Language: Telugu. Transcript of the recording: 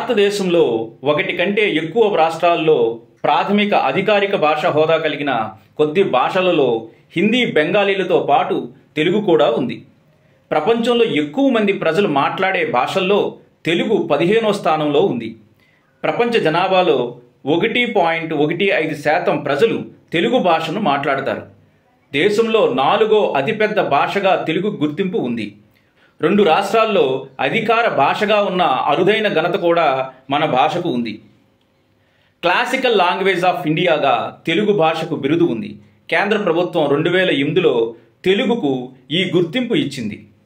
భారతదేశంలో ఒకటి కంటే ఎక్కువ రాష్ట్రాల్లో ప్రాథమిక అధికారిక భాష హోదా కలిగిన కొద్ది భాషలలో హిందీ బెంగాలీలతో పాటు తెలుగు కూడా ఉంది ప్రపంచంలో ఎక్కువ మంది ప్రజలు మాట్లాడే భాషల్లో తెలుగు పదిహేనో స్థానంలో ఉంది ప్రపంచ జనాభాలో ఒకటి పాయింట్ ఒకటి ఐదు శాతం ప్రజలు తెలుగు భాషను మాట్లాడతారు దేశంలో నాలుగో అతిపెద్ద భాషగా తెలుగు గుర్తింపు ఉంది రెండు రాష్ట్రాల్లో అధికార భాషగా ఉన్న అరుదైన ఘనత కూడా మన భాషకు ఉంది క్లాసికల్ లాంగ్వేజ్ ఆఫ్ ఇండియాగా తెలుగు భాషకు బిరుదు ఉంది కేంద్ర ప్రభుత్వం రెండు వేల ఎనిమిదిలో తెలుగుకు ఈ గుర్తింపు ఇచ్చింది